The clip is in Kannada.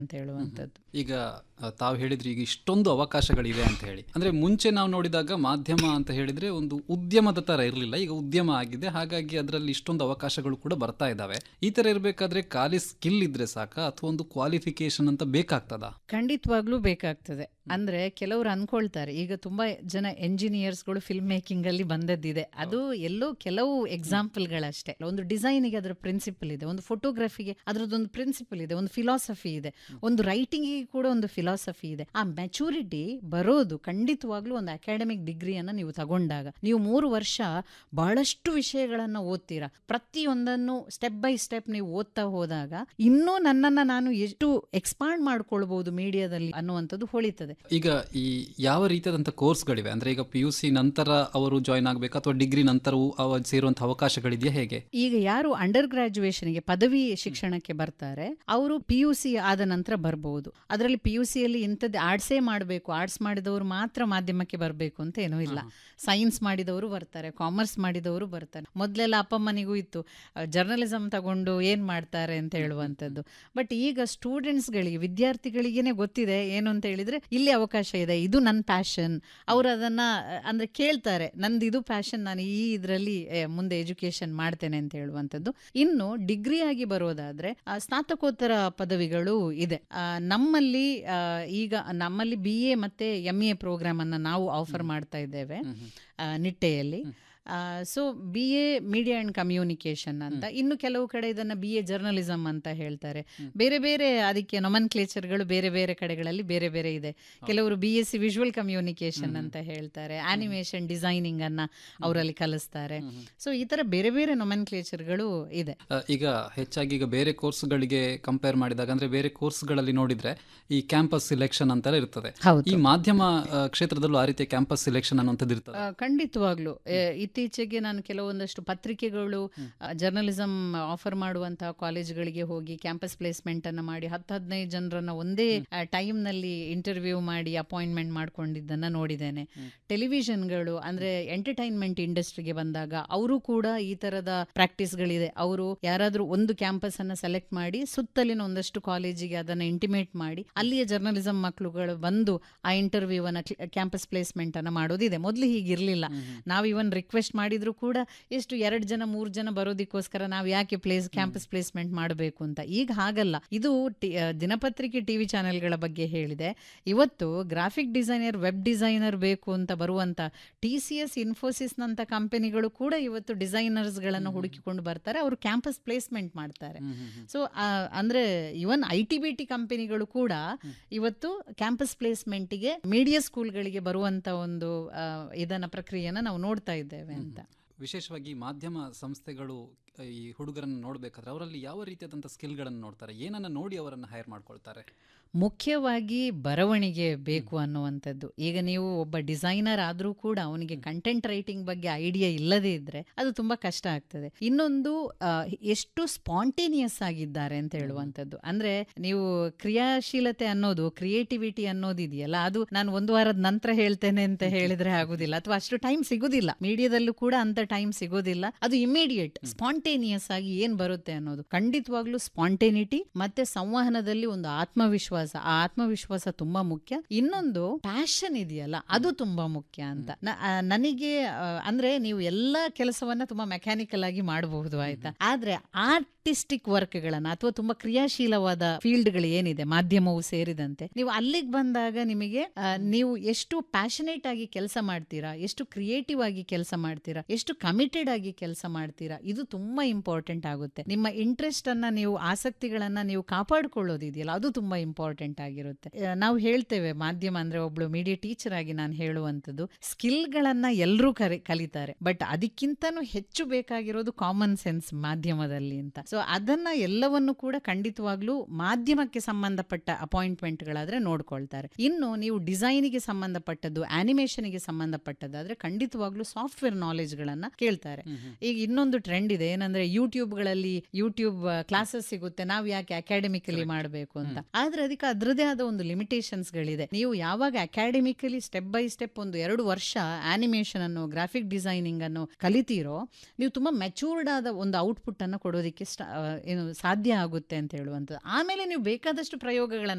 ಅಂತ ಹೇಳುವಂಥದ್ದು ಈಗ ಆ, ತಾವು ಹೇಳಿದ್ರಿ ಈಗ ಇಷ್ಟೊಂದು ಅವಕಾಶಗಳಿವೆ ಅಂತ ಹೇಳಿ ಅಂದ್ರೆ ಮುಂಚೆ ನಾವು ನೋಡಿದಾಗ ಮಾಧ್ಯಮ ಅಂತ ಹೇಳಿದ್ರೆ ಒಂದು ಉದ್ಯಮದ ತರ ಇರಲಿಲ್ಲ ಈಗ ಉದ್ಯಮ ಆಗಿದೆ ಹಾಗಾಗಿ ಅದರಲ್ಲಿ ಇಷ್ಟೊಂದು ಅವಕಾಶಗಳು ಕೂಡ ಬರ್ತಾ ಇದ್ದಾವೆ ಈ ತರ ಇರಬೇಕಾದ್ರೆ ಖಾಲಿ ಸ್ಕಿಲ್ ಇದ್ರೆ ಸಾಕ ಅಥವಾ ಒಂದು ಕ್ವಾಲಿಫಿಕೇಶನ್ ಅಂತ ಬೇಕಾಗ್ತದಾ ಖಂಡಿತವಾಗ್ಲೂ ಬೇಕಾಗ್ತದೆ ಅಂದ್ರೆ ಕೆಲವರು ಅನ್ಕೊಳ್ತಾರೆ ಈಗ ತುಂಬಾ ಜನ ಎಂಜಿನಿಯರ್ಸ್ಗಳು ಫಿಲ್ಮ್ ಮೇಕಿಂಗ್ ಅಲ್ಲಿ ಬಂದದ್ದಿದೆ ಅದು ಎಲ್ಲೋ ಕೆಲವು ಎಕ್ಸಾಂಪಲ್ಗಳಷ್ಟೇ ಒಂದು ಡಿಸೈನಿಗೆ ಅದರ ಪ್ರಿನ್ಸಿಪಲ್ ಇದೆ ಒಂದು ಫೋಟೋಗ್ರಫಿಗೆ ಅದರದ್ದೊಂದು ಪ್ರಿನ್ಸಿಪಲ್ ಇದೆ ಒಂದು ಫಿಲಾಸಫಿ ಇದೆ ಒಂದು ರೈಟಿಂಗಿಗೆ ಕೂಡ ಒಂದು ಫಿಲಾಸಫಿ ಇದೆ ಆ ಮೆಚೂರಿಟಿ ಬರೋದು ಖಂಡಿತವಾಗ್ಲೂ ಒಂದು ಅಕಾಡೆಮಿಕ್ ಡಿಗ್ರಿಯನ್ನ ನೀವು ತಗೊಂಡಾಗ ನೀವು ಮೂರು ವರ್ಷ ಬಹಳಷ್ಟು ವಿಷಯಗಳನ್ನ ಓದ್ತೀರಾ ಪ್ರತಿಯೊಂದನ್ನು ಸ್ಟೆಪ್ ಬೈ ಸ್ಟೆಪ್ ನೀವು ಓದ್ತಾ ಹೋದಾಗ ಇನ್ನೂ ನನ್ನನ್ನ ನಾನು ಎಷ್ಟು ಎಕ್ಸ್ಪಾಂಡ್ ಮಾಡ್ಕೊಳ್ಬಹುದು ಮೀಡಿಯಾದಲ್ಲಿ ಅನ್ನುವಂಥದ್ದು ಹೊಳಿತದೆ ಈಗ ಈ ಯಾವ ರೀತಿಯಾದಂಥ ಕೋರ್ಸ್ಗಳಿವೆ ಅಂದ್ರೆ ಈಗ ಪಿ ಯು ಸಿ ನಂತರ ಅವರು ಜಾಯ್ನ್ ಆಗಬೇಕು ಅಥವಾ ಡಿಗ್ರಿ ನಂತರವೂ ಅವ ಸೇರುವಂತಹ ಅವಕಾಶಗಳಿದೆಯಾ ಹೇಗೆ ಈಗ ಯಾರು ಅಂಡರ್ ಗ್ರಾಜುಯೇಷನ್ಗೆ ಪದವಿ ಶಿಕ್ಷಣಕ್ಕೆ ಬರ್ತಾರೆ ಅವರು ಪಿ ಯು ಸಿ ಆದ ನಂತರ ಬರ್ಬೋದು ಅದರಲ್ಲಿ ಪಿ ಯು ಸಿಯಲ್ಲಿ ಇಂಥದ್ದು ಆರ್ಟ್ಸೇ ಮಾಡಬೇಕು ಆರ್ಟ್ಸ್ ಮಾಡಿದವರು ಮಾತ್ರ ಮಾಧ್ಯಮಕ್ಕೆ ಬರಬೇಕು ಅಂತ ಏನೂ ಇಲ್ಲ ಸೈನ್ಸ್ ಮಾಡಿದವರು ಬರ್ತಾರೆ ಕಾಮರ್ಸ್ ಮಾಡಿದವರು ಬರ್ತಾರೆ ಮೊದಲೆಲ್ಲ ಅಪ್ಪಮ್ಮನಿಗೂ ಇತ್ತು ಜರ್ನಲಿಸಮ್ ತಗೊಂಡು ಏನು ಮಾಡ್ತಾರೆ ಅಂತ ಹೇಳುವಂಥದ್ದು ಬಟ್ ಈಗ ಸ್ಟೂಡೆಂಟ್ಸ್ಗಳಿಗೆ ವಿದ್ಯಾರ್ಥಿಗಳಿಗೇನೆ ಗೊತ್ತಿದೆ ಏನು ಅಂತ ಹೇಳಿದ್ರೆ ಇಲ್ಲಿ ಅವಕಾಶ ಇದೆ ಇದು ನನ್ನ ಪ್ಯಾಷನ್ ಅವರು ಅದನ್ನ ಅಹ್, ಅಂದ್ರೆ ಕೇಳ್ತಾರೆ ನಂದು ಇದು ಪ್ಯಾಷನ್ ನಾನು ಈ ಇದರಲ್ಲಿ ಮುಂದೆ ಎಜುಕೇಶನ್ ಮಾಡ್ತೇನೆ ಅಂತ ಹೇಳುವಂಥದ್ದು ಇನ್ನು ಡಿಗ್ರಿ ಆಗಿ ಬರೋದಾದ್ರೆ ಆ, ಸ್ನಾತಕೋತ್ತರ ಪದವಿಗಳು ಇದೆ ಆ, ನಮ್ಮಲ್ಲಿ ಆ, ಈಗ ನಮ್ಮಲ್ಲಿ ಬಿ ಎ ಮತ್ತೆ ಎಂ ಎ ಪ್ರೋಗ್ರಾಮ್ ಅನ್ನ ನಾವು ಆಫರ್ ಮಾಡ್ತಾ ಇದ್ದೇವೆ ಆ, ನಿಟ್ಟೆಯಲ್ಲಿ so B A media and communication ಅಂತ ಇನ್ನು ಕೆಲವು ಕಡೆ ಇದನ್ನ ಬಿ ಎ ಜರ್ನಲಿಸಮ್ ಅಂತ ಹೇಳ್ತಾರೆ ಬೇರೆ ಬೇರೆ ಅದಕ್ಕೆ ನೊಮನ್ ಕ್ಲೇಚರ್ಗಳು ಬೇರೆ ಬೇರೆ ಕಡೆಗಳಲ್ಲಿ ಬೇರೆ ಬೇರೆ ಇದೆ ಕೆಲವರು B S C visual communication ಅಂತ ಹೇಳ್ತಾರೆ ಆನಿಮೇಷನ್ ಡಿಸೈನಿಂಗ್ ಅನ್ನ ಅವರಲ್ಲಿ ಕಲಿಸ್ತಾರೆ ಸೊ ಈ ತರ ಬೇರೆ ಬೇರೆ ನೊಮನ್ ಕ್ಲೇಚರ್ಗಳು ಇದೆ ಆ, ಈಗ ಹೆಚ್ಚಾಗಿ ಈಗ ಬೇರೆ ಕೋರ್ಸ್ಗಳಿಗೆ ಕಂಪೇರ್ ಮಾಡಿದಾಗ ಅಂದ್ರೆ ಬೇರೆ ಕೋರ್ಸ್ಗಳಲ್ಲಿ ನೋಡಿದ್ರೆ ಈ ಕ್ಯಾಂಪಸ್ ಸಿಲೆಕ್ಷನ್ ಅಂತೆಲ್ಲ ಇರ್ತದೆ ಹೌದು ಈ ಮಾಧ್ಯಮ ಆ, ಕ್ಷೇತ್ರದಲ್ಲೂ ಆ ರೀತಿಯ ಕ್ಯಾಂಪಸ್ ಸಿಲೆಕ್ಷನ್ ಅನ್ನುವಂಥದ್ದು ಇರ್ತದೆ ಆ, ಖಂಡಿತವಾಗ್ಲು ಎ, ಇತ್ತೀಚೆಗೆ ನಾನು ಕೆಲವೊಂದಷ್ಟು ಪತ್ರಿಕೆಗಳು ಜರ್ನಲಿಸಮ್ ಆಫರ್ ಮಾಡುವಂತಹ ಕಾಲೇಜ್ಗಳಿಗೆ ಹೋಗಿ ಕ್ಯಾಂಪಸ್ ಪ್ಲೇಸ್ಮೆಂಟ್ ಅನ್ನ ಮಾಡಿ ಹತ್ತು ಹದಿನೈದು ಜನರನ್ನ ಒಂದೇ ಟೈಮ್ ನಲ್ಲಿ ಇಂಟರ್ವ್ಯೂ ಮಾಡಿ ಅಪಾಯಿಂಟ್ಮೆಂಟ್ ಮಾಡ್ಕೊಂಡಿದ್ದನ್ನ ನೋಡಿದ್ದೇನೆ ಟೆಲಿವಿಷನ್ಗಳು ಅಂದ್ರೆ ಎಂಟರ್ಟೈನ್ಮೆಂಟ್ ಇಂಡಸ್ಟ್ರಿಗೆ ಬಂದಾಗ ಅವರು ಕೂಡ ಈ ತರದ ಪ್ರಾಕ್ಟೀಸ್ಗಳಿದೆ ಅವರು ಯಾರಾದ್ರೂ ಒಂದು ಕ್ಯಾಂಪಸ್ ಅನ್ನ ಸೆಲೆಕ್ಟ್ ಮಾಡಿ ಸುತ್ತಲಿನ ಒಂದಷ್ಟು ಕಾಲೇಜಿಗೆ ಅದನ್ನ ಇಂಟಿಮೇಟ್ ಮಾಡಿ ಅಲ್ಲಿಯ ಜರ್ನಲಿಸಮ್ ಮಕ್ಕಳುಗಳು ಬಂದು ಆ ಇಂಟರ್ವ್ಯೂ ಅನ್ನ ಕ್ಯಾಂಪಸ್ ಪ್ಲೇಸ್ಮೆಂಟ್ ಅನ್ನ ಮಾಡೋದಿದೆ ಮೊದಲು ಹೀಗಿರ್ಲಿಲ್ಲ ನಾವು ಇವನ್ ರಿಕ್ವೆಸ್ಟ್ ಮಾಡಿದ್ರು ಕೂಡ ಎಷ್ಟು ಎರಡು ಜನ ಮೂರು ಜನ ಬರೋದಕ್ಕೋಸ್ಕರ ನಾವು ಯಾಕೆ ಪ್ಲೇಸ್ ಕ್ಯಾಂಪಸ್ ಪ್ಲೇಸ್ಮೆಂಟ್ ಮಾಡಬೇಕು ಅಂತ ಈಗ ಹಾಗಲ್ಲ ಇದು ಟಿ- ಆ, ದಿನಪತ್ರಿಕೆ ಟಿವಿ ಚಾನೆಲ್ಗಳ ಬಗ್ಗೆ ಹೇಳಿದೆ ಇವತ್ತು ಗ್ರಾಫಿಕ್ ಡಿಸೈನರ್ ವೆಬ್ ಡಿಸೈನರ್ ಬೇಕು ಅಂತ ಬರುವಂತ ಟಿ ಸಿ ಎಸ್ ಇನ್ಫೋಸಿಸ್ ನಂತ ಕಂಪನಿಗಳು ಕೂಡ ಇವತ್ತು ಡಿಸೈನರ್ಸ್ ಗಳನ್ನು ಹುಡುಕಿಕೊಂಡು ಬರ್ತಾರೆ ಅವರು ಕ್ಯಾಂಪಸ್ ಪ್ಲೇಸ್ಮೆಂಟ್ ಮಾಡ್ತಾರೆ ಸೊ ಅಂದ್ರೆ even I T B T ಕಂಪನಿಗಳು ಕೂಡ ಇವತ್ತು ಕ್ಯಾಂಪಸ್ ಪ್ಲೇಸ್ಮೆಂಟ್ಗೆ ಮೀಡಿಯಾ ಸ್ಕೂಲ್ಗಳಿಗೆ ಬರುವಂತ ಒಂದು ಆ, ಇದನ್ನ ಪ್ರಕ್ರಿಯೆನ ನಾವು ನೋಡ್ತಾ ಇದ್ದೇವೆ ಅಂತ ವಿಶೇಷವಾಗಿ ಮಾಧ್ಯಮ ಸಂಸ್ಥೆಗಳು ಆ, ಈ ಹುಡುಗರನ್ನು ನೋಡ್ಬೇಕಾದ್ರೆ ಅವರಲ್ಲಿ ಯಾವ ರೀತಿಯಾದಂಥ ಸ್ಕಿಲ್ಗಳನ್ನು ನೋಡ್ತಾರೆ ಏನನ್ನ ನೋಡಿ ಅವರನ್ನು ಹೈರ್ ಮಾಡ್ಕೊಳ್ತಾರೆ ಮುಖ್ಯವಾಗಿ ಬರವಣಿಗೆ ಬೇಕು ಅನ್ನುವಂಥದ್ದು ಈಗ ನೀವು ಒಬ್ಬ ಡಿಸೈನರ್ ಆದರೂ ಕೂಡ ಅವನಿಗೆ ಕಂಟೆಂಟ್ ರೈಟಿಂಗ್ ಬಗ್ಗೆ ಐಡಿಯಾ ಇಲ್ಲದೇ ಇದ್ರೆ ಅದು ತುಂಬಾ ಕಷ್ಟ ಆಗ್ತದೆ ಇನ್ನೊಂದು ಆ, ಎಷ್ಟು ಸ್ಪಾಂಟೇನಿಯಸ್ ಆಗಿದ್ದಾರೆ ಅಂತ ಹೇಳುವಂಥದ್ದು ಅಂದ್ರೆ ನೀವು ಕ್ರಿಯಾಶೀಲತೆ ಅನ್ನೋದು ಕ್ರಿಯೇಟಿವಿಟಿ ಅನ್ನೋದು ಇದೆಯಲ್ಲ ಅದು ನಾನು ಒಂದು ವಾರದ ನಂತರ ಹೇಳ್ತೇನೆ ಅಂತ ಹೇಳಿದ್ರೆ ಆಗುದಿಲ್ಲ ಅಥವಾ ಅಷ್ಟು ಟೈಮ್ ಸಿಗುದಿಲ್ಲ ಮೀಡಿಯಾದಲ್ಲೂ ಕೂಡ ಅಂತ ಟೈಮ್ ಸಿಗೋದಿಲ್ಲ ಅದು ಇಮಿಡಿಯೇಟ್ ಸ್ಪಾಂಟೇನಿಯಸ್ ಆಗಿ ಏನ್ ಬರುತ್ತೆ ಅನ್ನೋದು ಖಂಡಿತವಾಗ್ಲೂ ಸ್ಪಾಂಟೇನಿಟಿ ಮತ್ತೆ ಸಂವಹನದಲ್ಲಿ ಒಂದು ಆತ್ಮವಿಶ್ವಾಸ ಆ ಆತ್ಮವಿಶ್ವಾಸ ತುಂಬಾ ಮುಖ್ಯ ಇನ್ನೊಂದು ಪ್ಯಾಷನ್ ಇದೆಯಲ್ಲ ಅದು ತುಂಬಾ ಮುಖ್ಯ ಅಂತ ನ- ಆ, ನನಗೆ ಆ, ಅಂದ್ರೆ ನೀವು ಎಲ್ಲಾ ಕೆಲಸವನ್ನ ತುಂಬಾ ಮೆಕ್ಯಾನಿಕಲ್ ಆಗಿ ಮಾಡಬಹುದು ಆಯ್ತಾ ಆದ್ರೆ ಆರ್ಟಿಸ್ಟಿಕ್ ವರ್ಕ್ ಗಳನ್ನ ಅಥವಾ ತುಂಬಾ ಕ್ರಿಯಾಶೀಲವಾದ ಫೀಲ್ಡ್ ಗಳು ಏನಿದೆ ಮಾಧ್ಯಮವು ಸೇರಿದಂತೆ ನೀವು ಅಲ್ಲಿಗೆ ಬಂದಾಗ ನಿಮಗೆ ಆ, ನೀವು ಎಷ್ಟು ಪ್ಯಾಷನೇಟ್ ಆಗಿ ಕೆಲಸ ಮಾಡ್ತೀರಾ ಎಷ್ಟು ಕ್ರಿಯೇಟಿವ್ ಆಗಿ ಕೆಲಸ ಮಾಡ್ತೀರಾ ಎಷ್ಟು ಕಮಿಟೆಡ್ ಆಗಿ ಕೆಲಸ ಮಾಡ್ತೀರಾ ಇದು ತುಂಬಾ ಇಂಪಾರ್ಟೆಂಟ್ ಆಗುತ್ತೆ ನಿಮ್ಮ ಇಂಟ್ರೆಸ್ಟ್ ಅನ್ನ ನೀವು ಆಸಕ್ತಿಗಳನ್ನ ನೀವು ಕಾಪಾಡ್ಕೊಳ್ಳೋದಿದೆಯಲ್ಲ ಅದು ತುಂಬಾ ಇಂಪಾರ್ಟೆಂಟ್ ಆಗಿರುತ್ತೆ ಆ, ನಾವು ಹೇಳ್ತೇವೆ ಮಾಧ್ಯಮ ಅಂದ್ರೆ ಒಬ್ಳು ಮೀಡಿಯಾ ಟೀಚರ್ ಆಗಿ ನಾನು ಹೇಳುವಂಥದ್ದು ಸ್ಕಿಲ್ ಗಳನ್ನ ಎಲ್ಲರೂ ಕರಿ ಕಲಿತಾರೆ ಬಟ್ ಅದಕ್ಕಿಂತನೂ ಹೆಚ್ಚು ಬೇಕಾಗಿರೋದು ಕಾಮನ್ ಸೆನ್ಸ್ ಮಾಧ್ಯಮದಲ್ಲಿ ಅಂತ ಸೊ ಅದನ್ನ ಎಲ್ಲವನ್ನು ಕೂಡ ಖಂಡಿತವಾಗ್ಲೂ ಮಾಧ್ಯಮಕ್ಕೆ ಸಂಬಂಧಪಟ್ಟ ಅಪಾಯಿಂಟ್ಮೆಂಟ್ ಗಳಾದ್ರೆ ನೋಡ್ಕೊಳ್ತಾರೆ ಇನ್ನು ನೀವು ಡಿಸೈನಿಗೆ ಸಂಬಂಧಪಟ್ಟದ್ದು ಆನಿಮೇಷನ್ಗೆ ಸಂಬಂಧಪಟ್ಟದ್ದಾದ್ರೆ ಖಂಡಿತವಾಗ್ಲೂ ಸಾಫ್ಟ್ವೇರ್ ನಾಲೆಜ್ ಗಳನ್ನ ಕೇಳ್ತಾರೆ ಈಗ ಇನ್ನೊಂದು ಟ್ರೆಂಡ್ ಇದೆ ಏನಂದ್ರೆ ಯೂಟ್ಯೂಬ್ ಗಳಲ್ಲಿ ಯೂಟ್ಯೂಬ್ ಕ್ಲಾಸಸ್ ಸಿಗುತ್ತೆ ನಾವು ಯಾಕೆ ಅಕಾಡೆಮಿಕಲಿ ಮಾಡಬೇಕು ಅಂತ ಆದ್ರೆ ಅದಕ್ಕೆ ಅದರದೇ ಆದ ಒಂದು ಲಿಮಿಟೇಷನ್ಸ್ ಗಳಿದೆ ನೀವು ಯಾವಾಗ ಅಕಾಡೆಮಿಕಲಿ ಸ್ಟೆಪ್ ಬೈ ಸ್ಟೆಪ್ ಒಂದು ಎರಡು ವರ್ಷ ಆನಿಮೇಷನ್ ಅನ್ನು ಗ್ರಾಫಿಕ್ ಡಿಸೈನಿಂಗ್ ಅನ್ನು ಕಲಿತೀರೋ ನೀವು ತುಂಬಾ ಮೆಚೂರ್ಡ್ ಆದ ಒಂದು ಔಟ್ಪುಟ್ ಅನ್ನು ಕೊಡೋದಕ್ಕೆ ಸ್ಟಾರ್ಟ್ ಸ್ಟ- ಆ, ಏನು ಸಾಧ್ಯ ಆಗುತ್ತೆ ಅಂತ ಹೇಳುವಂಥದ್ದು ಆಮೇಲೆ ನೀವು ಬೇಕಾದಷ್ಟು ಪ್ರಯೋಗಗಳನ್ನು